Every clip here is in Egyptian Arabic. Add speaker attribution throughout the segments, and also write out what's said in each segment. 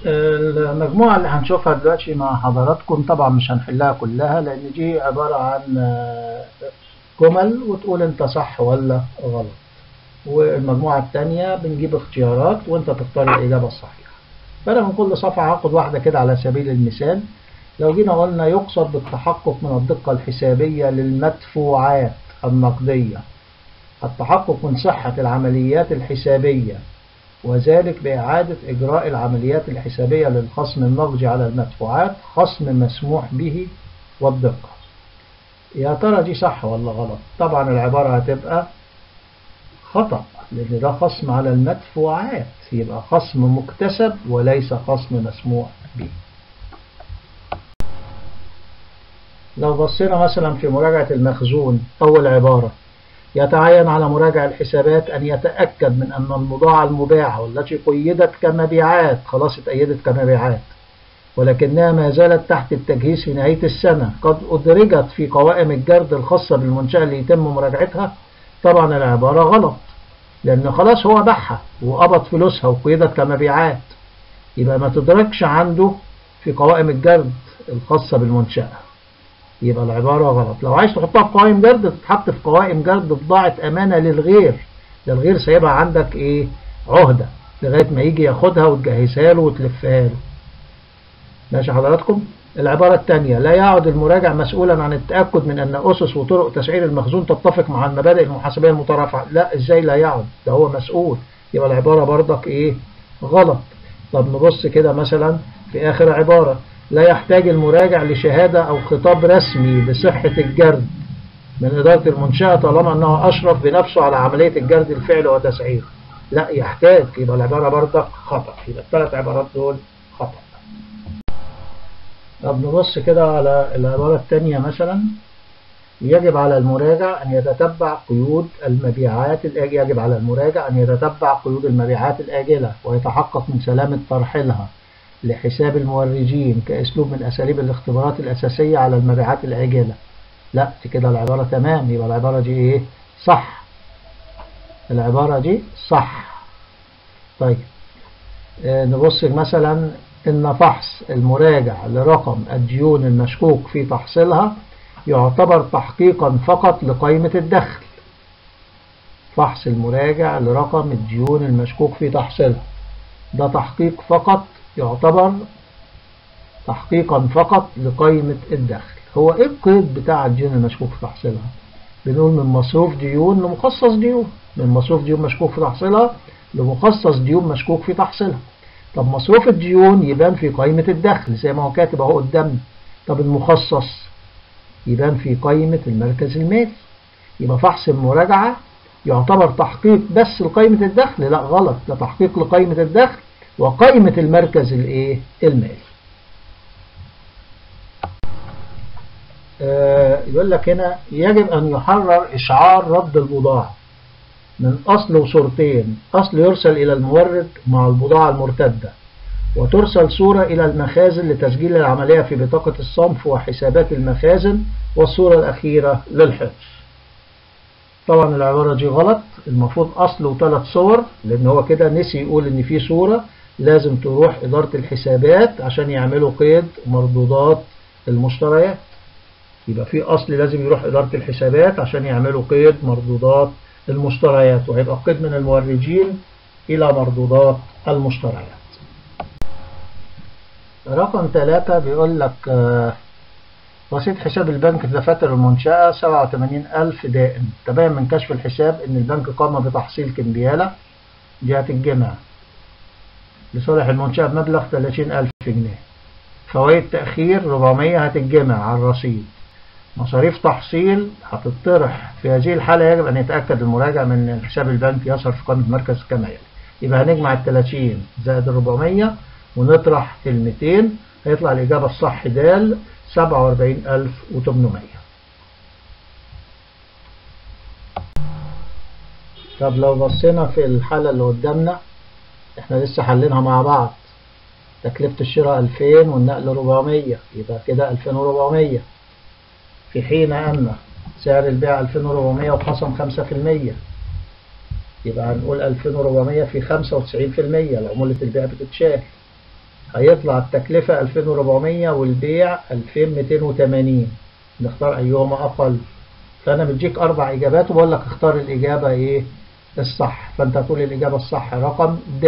Speaker 1: المجموعة اللي هنشوفها دلوقتي مع حضراتكم طبعا مش هنحلها كلها لأن دي عبارة عن جمل وتقول أنت صح ولا غلط والمجموعة التانية بنجيب اختيارات وأنت تختار الإجابة الصحيحة فأنا من كل صفحة هاخد واحدة كده على سبيل المثال لو جينا قلنا يقصد بالتحقق من الدقة الحسابية للمدفوعات النقدية التحقق من صحة العمليات الحسابية وذلك بإعادة إجراء العمليات الحسابية للخصم النقدي على المدفوعات خصم مسموح به والدقة يا ترى دي صح ولا غلط طبعا العبارة هتبقى خطأ لأن ده خصم على المدفوعات يبقى خصم مكتسب وليس خصم مسموح به لو بصينا مثلا في مراجعة المخزون أول عبارة يتعين على مراجع الحسابات أن يتأكد من أن البضاعة المباعة والتي قيدت كمبيعات خلاص اتأيدت كمبيعات ولكنها ما زالت تحت التجهيز في نهاية السنة قد أدرجت في قوائم الجرد الخاصة بالمنشأة اللي يتم مراجعتها طبعا العبارة غلط لأن خلاص هو باعها وقبض فلوسها وقيدت كمبيعات يبقى ما تدركش عنده في قوائم الجرد الخاصة بالمنشأة يبقى العبارة غلط لو عايز تحطها في قوائم جرد تتحط في قوائم جرد بضاعة أمانة للغير للغير سايبها عندك إيه عهدة لغاية ما يجي ياخدها وتجهزها له وتلفها له ماشي حضراتكم العبارة الثانية لا يعد المراجع مسؤولا عن التأكد من أن أسس وطرق تسعير المخزون تتفق مع المبادئ المحاسبية المترافعة لا إزاي لا يعد ده هو مسؤول يبقى العبارة برضك إيه غلط طب نبص كده مثلا في آخر عبارة لا يحتاج المراجع لشهادة أو خطاب رسمي بصحة الجرد من إدارة المنشأة طالما أنه أشرف بنفسه على عملية الجرد الفعلي وتسعيره لا يحتاج يبقى العبارة برضك خطأ يبقى الثلاث عبارات دول خطأ طب نبص كده على العبارة الثانية مثلا يجب على المراجع أن يتتبع قيود المبيعات الآجلة يجب على المراجع أن يتتبع قيود المبيعات الآجلة ويتحقق من سلامة ترحيلها لحساب المورجين كأسلوب من أساليب الاختبارات الأساسية على المبيعات الآجلة لا دي كده العبارة تمام يبقى العبارة دي إيه صح العبارة دي صح طيب آه نبص مثلا إن فحص المراجع لرقم الديون المشكوك في تحصيلها يعتبر تحقيقا فقط لقائمة الدخل فحص المراجع لرقم الديون المشكوك في تحصيلها ده تحقيق فقط يعتبر تحقيقا فقط لقائمة الدخل هو ايه القيد بتاع الديون المشكوك في تحصيلها بنقول من مصروف ديون لمخصص ديون من مصروف ديون مشكوك في تحصيلها لمخصص ديون مشكوك في تحصيلها طب مصروف الديون يبان في قائمة الدخل زي ما هو كاتب اهو قدامنا طب المخصص يبان في قائمة المركز المالي يبقى فحص المراجعة يعتبر تحقيق بس لقائمة الدخل لا غلط ده تحقيق لقائمة الدخل وقائمة المركز الايه المالي آه يقول لك هنا يجب أن يحرر إشعار رد البضاعة من أصل وصورتين أصل يرسل إلى المورد مع البضاعة المرتدة وترسل صورة إلى المخازن لتسجيل العملية في بطاقة الصنف وحسابات المخازن والصورة الأخيرة للحفظ طبعا العبارة دي غلط المفروض أصل وثلاث صور لأن هو كده نسي يقول إن في صورة لازم تروح إدارة الحسابات عشان يعملوا قيد مردودات المشتريات يبقى في أصل لازم يروح إدارة الحسابات عشان يعملوا قيد مردودات المشتريات وهيبقى قيد من المورجين إلى مردودات المشتريات رقم ثلاثة بيقول لك رصيد حساب البنك دفاتر المنشأة 87000 دائم تبين من كشف الحساب إن البنك قام بتحصيل كمبيالة جهة الجمع لصالح المنشأة بمبلغ 30000 جنيه فوائد تأخير 400 هتتجمع على الرصيد مصاريف تحصيل هتطرح في هذه الحالة يجب أن يتأكد المراجع من حساب البنك يصرف في قائمة مركز الكمال يبقى هنجمع ال 30 زائد ال 400 ونطرح ال 200 هيطلع الإجابة الصح د 47800 طب لو بصينا في الحالة اللي قدامنا احنا لسه حلينها مع بعض تكلفة الشراء 2000 والنقل 400 يبقى كده 2400 في حين أن سعر البيع 2400 وخصم 5% يبقى هنقول 2400 في 95% لعمولة البيع بتتشال هيطلع التكلفة 2400 والبيع 2280 نختار أيهما أقل فأنا بديك أربع إجابات وبقول لك اختار الإجابة إيه الصح فأنت هتقول الإجابة الصح رقم د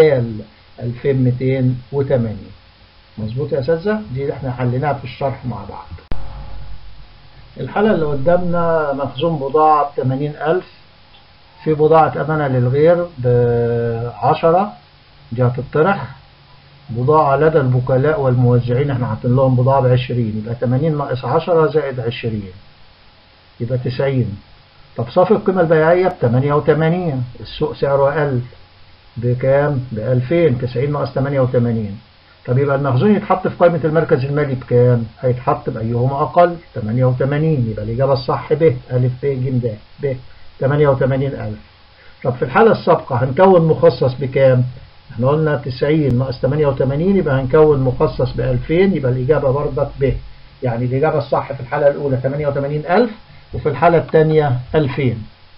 Speaker 1: 2280 مظبوط يا أساتذة دي اللي احنا حليناها في الشرح مع بعض الحالة اللي قدامنا مخزون بضاعة ب 80000 في بضاعة أمانة للغير ب 10 دي هتطرح بضاعة لدى الوكلاء والموزعين احنا حاطين لهم بضاعة ب 20 يبقى 80 ناقص 10 زائد 20 يبقى 90 طب صافي القيمة البيعية ب 88 السوق سعره أقل بكام؟ ب 2000 90 ناقص 88 طب يبقى المخزون يتحط في قائمة المركز المالي بكام؟ هيتحط بأيهما أقل 88 يبقى الإجابة الصح ب ألف ب ج د ب 88000 طب في الحالة السابقة هنكون مخصص بكام؟ احنا قلنا 90 ناقص 88 يبقى هنكون مخصص ب 2000 يبقى الإجابة برضك ب يعني الإجابة الصح في الحالة الأولى 88000 وفي الحالة الثانية 2000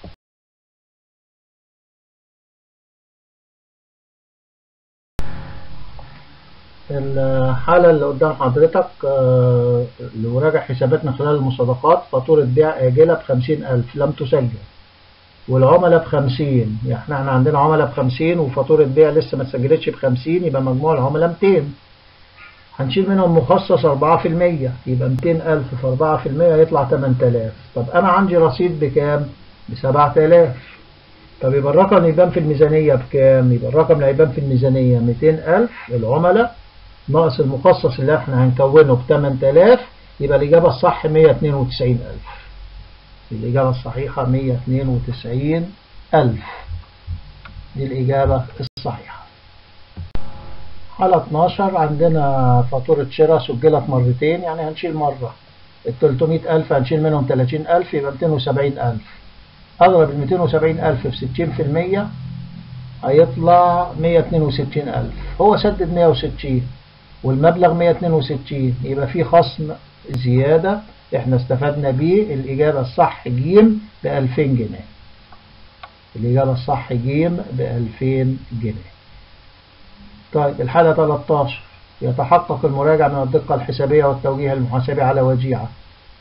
Speaker 1: الحالة اللي قدام حضرتك لمراجع حسابات من خلال المصادقات فاتورة بيع آجلة بخمسين ألف لم تسجل والعملاء بخمسين يعني احنا عندنا عملاء بخمسين وفاتورة بيع لسه ما اتسجلتش بخمسين يبقى مجموع العملاء ميتين هنشيل منهم مخصص أربعة في المية يبقى ميتين ألف في أربعة في المية يطلع تمن تلاف طب أنا عندي رصيد بكام؟ بسبعة آلاف طب يبقى الرقم يبان في الميزانية بكام؟ يبقى الرقم اللي هيبان في الميزانية ميتين ألف العملاء ناقص المخصص اللي احنا هنكونه ب 8000 يبقى الإجابة الصح 192000 الإجابة الصحيحة 192000 دي الإجابة الصحيحة حالة 12 عندنا فاتورة شراء سجلت مرتين يعني هنشيل مرة ال 300000 هنشيل منهم 30000 يبقى 270000 أضرب ال 270000 في 60% هيطلع 162000 هو سدد 160 والمبلغ 162 يبقى في خصم زيادة احنا استفدنا بيه الإجابة الصح ج ب 2000 جنيه الإجابة الصح ج ب 2000 جنيه طيب الحالة 13 يتحقق المراجع من الدقة الحسابية والتوجيه المحاسبي على وديعة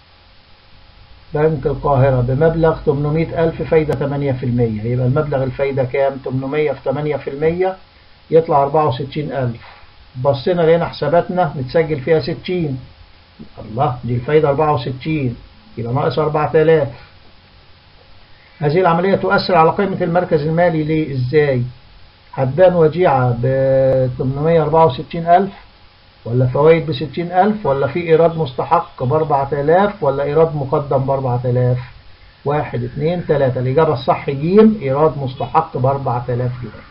Speaker 1: بنك القاهرة بمبلغ 800 ألف فايدة 8% يبقى المبلغ الفايدة كام 800 في 8% يطلع 64 ألف بصينا لقينا حساباتنا متسجل فيها 60 الله دي الفايدة 64 يبقى ناقص 4000 هذه العملية تؤثر على قيمة المركز المالي ليه ازاي هتبان وديعة ب 864000 ولا فوائد ب 60000 ولا في إيراد مستحق ب 4000 ولا إيراد مقدم ب 4000 واحد اتنين تلاتة الإجابة الصح ج إيراد مستحق ب 4000 جنيه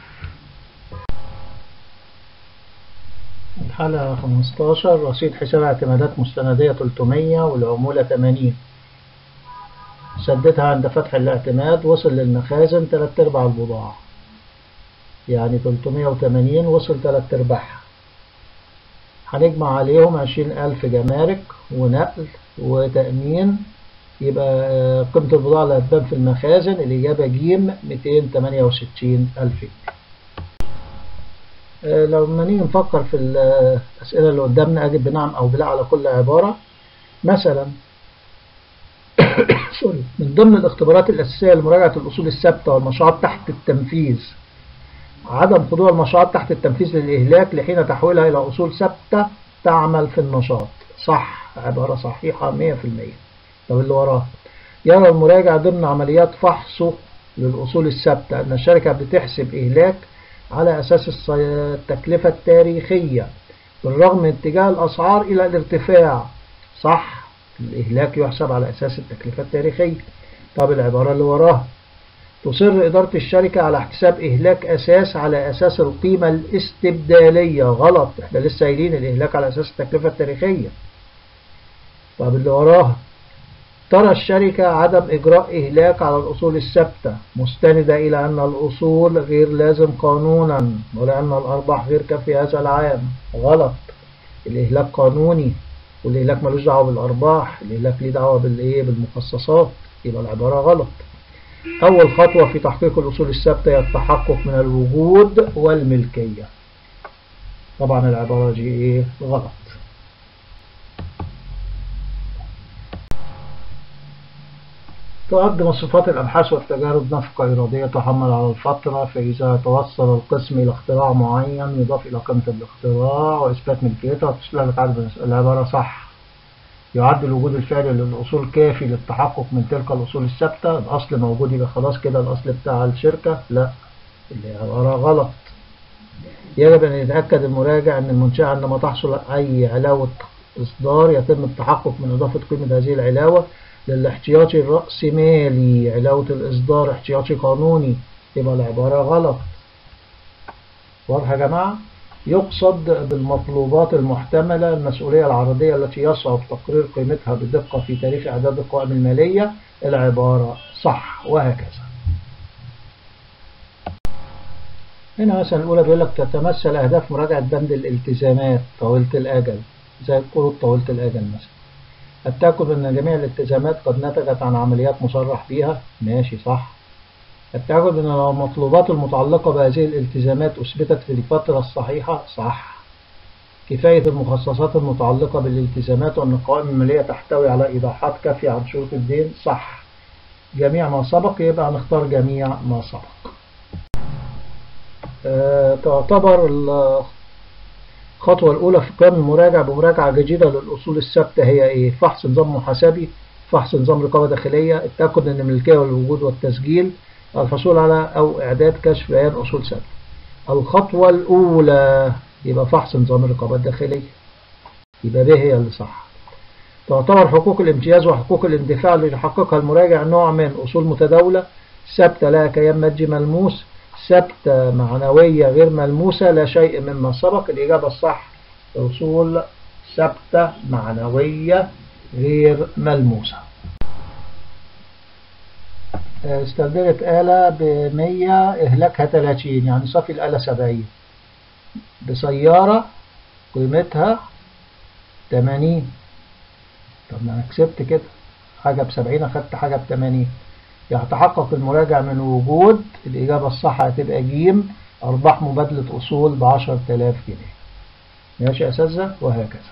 Speaker 1: الحالة 15 رصيد حساب اعتمادات مستندية 300 والعمولة 80 سددها عند فتح الاعتماد وصل للمخازن 3 ارباع البضاعة يعني 380 وصل 3 ارباعها هنجمع عليهم 20000 جمارك ونقل وتأمين يبقى قيمة البضاعة اللي هتبان في المخازن الإجابة ج 268 ألف لو ما نيجي نفكر في الأسئلة اللي قدامنا أجب بنعم أو بلا على كل عبارة مثلا سوري من ضمن الاختبارات الأساسية لمراجعة الأصول الثابتة والمشروعات تحت التنفيذ عدم خضوع المشروعات تحت التنفيذ للإهلاك لحين تحويلها إلى أصول ثابتة تعمل في النشاط صح عبارة صحيحة 100% طب اللي وراها يرى المراجع ضمن عمليات فحصه للأصول الثابتة أن الشركة بتحسب إهلاك على أساس التكلفة التاريخية بالرغم من اتجاه الأسعار إلى الارتفاع صح الإهلاك يحسب على أساس التكلفة التاريخية طب العبارة اللي وراها تصر إدارة الشركة على احتساب إهلاك أساس على أساس القيمة الاستبدالية غلط احنا لسه قايلين الإهلاك على أساس التكلفة التاريخية طب اللي وراها ترى الشركة عدم إجراء إهلاك على الأصول الثابتة مستندة إلى أن الأصول غير لازم قانونا ولأن الأرباح غير كافية هذا العام غلط الإهلاك قانوني والإهلاك ملوش دعوة بالأرباح الإهلاك ليه دعوة بالإيه بالمخصصات يبقى العبارة غلط أول خطوة في تحقيق الأصول الثابتة هي التحقق من الوجود والملكية طبعا العبارة دي ايه غلط تعد مصروفات الأبحاث والتجارب نفقة إرادية تحمل على الفترة فإذا توصل القسم إلى اختراع معين يضاف إلى قيمة الاختراع وإثبات ملكيتها وتسلم لك عدد العبارة صح يعد الوجود الفعلي للأصول كافي للتحقق من تلك الأصول الثابتة الأصل موجود يبقى خلاص كده الأصل بتاع الشركة لا العبارة غلط يجب أن يتأكد المراجع أن المنشأة عندما تحصل أي علاوة إصدار يتم التحقق من إضافة قيمة هذه العلاوة للاحتياطي الرأسمالي علاوة الإصدار احتياطي قانوني يبقى العبارة غلط واضح يا جماعة يقصد بالمطلوبات المحتملة المسؤولية العرضية التي يصعب تقرير قيمتها بدقة في تاريخ إعداد القوائم المالية العبارة صح وهكذا هنا مثلا الأولى بيقول لك تتمثل أهداف مراجعة بند الالتزامات طويلة الأجل زي القروض طويلة الأجل مثلا التأكد أن جميع الالتزامات قد نتجت عن عمليات مصرح بها ماشي صح التأكد أن المطلوبات المتعلقة بهذه الالتزامات أثبتت في الفترة الصحيحة صح كفاية المخصصات المتعلقة بالالتزامات وأن القوائم المالية تحتوي على إيضاحات كافية عن شروط الدين صح جميع ما سبق يبقى هنختار جميع ما سبق أه تعتبر الخطوة الأولى في قيام المراجع بمراجعة جديدة للأصول الثابتة هي إيه؟ فحص نظام محاسبي فحص نظام رقابة داخلية التأكد أن الملكية والوجود والتسجيل الحصول على أو إعداد كشف بيان أصول ثابتة الخطوة الأولى يبقى فحص نظام الرقابة الداخلية يبقى ب هي اللي صح تعتبر حقوق الامتياز وحقوق الاندفاع اللي يحققها المراجع نوع من أصول متداولة ثابتة لها كيان مادي ملموس ثابتة معنوية غير ملموسة لا شيء مما سبق الإجابة الصح أصول ثابتة معنوية غير ملموسة استبدلت آلة ب 100 إهلاكها 30 يعني صافي الآلة 70 بسيارة قيمتها 80 طب ما أنا كسبت كده حاجة ب 70 أخدت حاجة ب 80 يتحقق المراجع من وجود الإجابة الصح هتبقى ج أرباح مبادلة أصول ب 10000 جنيه ماشي يا أساتذة وهكذا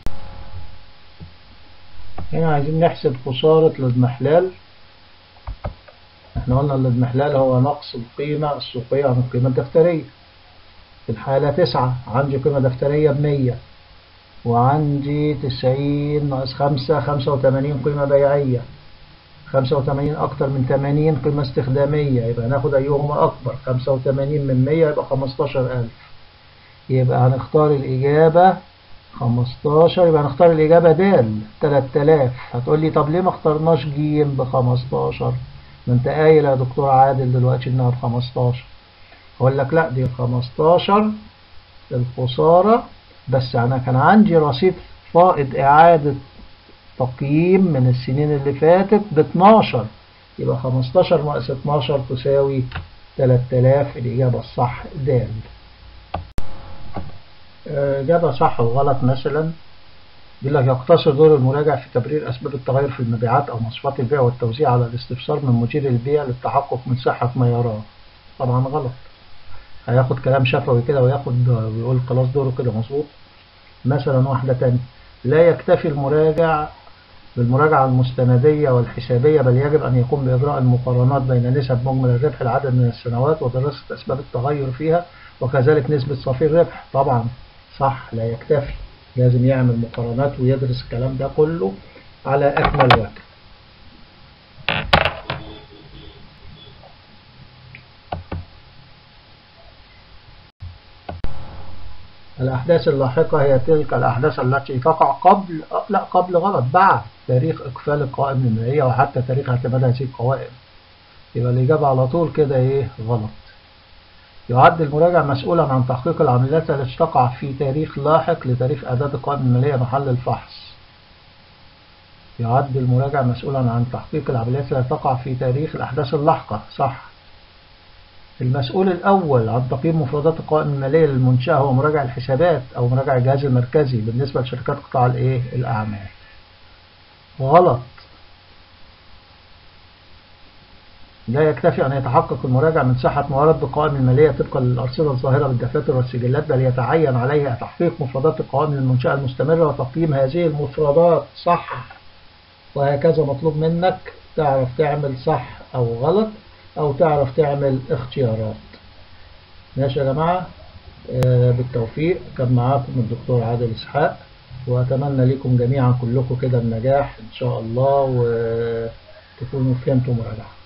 Speaker 1: هنا عايزين نحسب خسارة الاضمحلال احنا قلنا الاضمحلال هو نقص القيمة السوقية عن القيمة الدفترية في الحالة تسعة عندي قيمة دفترية بمية وعندي تسعين ناقص خمسة خمسة وتمانين قيمة بيعية خمسة وتمانين أكتر من تمانين قيمة استخدامية يبقى هناخد أيهما أكبر خمسة وتمانين من مية يبقى خمستاشر ألف يبقى هنختار الإجابة خمستاشر يبقى هنختار الإجابة د تلات آلاف هتقول لي طب ليه ما اخترناش ج بخمستاشر ما انت قايل يا دكتور عادل دلوقتي انها بخمستاشر اقول لك لا دي بخمستاشر الخسارة بس انا كان عندي رصيد فائض اعادة تقييم من السنين اللي فاتت ب 12 يبقى 15 ناقص 12 تساوي 3000 الإجابة الصح د إجابة صح وغلط مثلا بيقول لك يقتصر دور المراجع في تبرير أسباب التغير في المبيعات أو مصفات البيع والتوزيع على الاستفسار من مدير البيع للتحقق من صحة ما يراه طبعا غلط هياخد كلام شفوي كده وياخد ويقول خلاص دوره كده مظبوط مثلا واحدة تانية لا يكتفي المراجع بالمراجعة المستندية والحسابية بل يجب أن يقوم بإجراء المقارنات بين نسب مجمل الربح العدد من السنوات ودراسة أسباب التغير فيها وكذلك نسبة صافي الربح طبعا صح لا يكتفي لازم يعمل مقارنات ويدرس الكلام ده كله على أكمل وجه الأحداث اللاحقة هي تلك الأحداث التي تقع قبل لا قبل غلط بعد تاريخ إقفال القوائم المالية وحتى تاريخ اعتماد هذه القوائم يبقى الإجابة على طول كده إيه غلط يعد المراجع مسؤولا عن تحقيق العمليات التي تقع في تاريخ لاحق لتاريخ إعداد القوائم المالية محل الفحص يعد المراجع مسؤولا عن تحقيق العمليات التي تقع في تاريخ الأحداث اللاحقة صح المسؤول الأول عن تقييم مفردات القوائم المالية للمنشأة هو مراجع الحسابات أو مراجع الجهاز المركزي بالنسبة لشركات قطاع الإيه الأعمال غلط لا يكتفي أن يتحقق المراجع من صحة موارد القوائم المالية طبقا للأرصدة الظاهرة بالدفاتر والسجلات بل يتعين عليه تحقيق مفردات القوائم المنشأة المستمرة وتقييم هذه المفردات صح وهكذا مطلوب منك تعرف تعمل صح أو غلط أو تعرف تعمل اختيارات ماشي يا جماعة آه بالتوفيق كان معاكم الدكتور عادل إسحاق وأتمنى لكم جميعا كلكم كده النجاح إن شاء الله وتكونوا فهمتوا مراجعة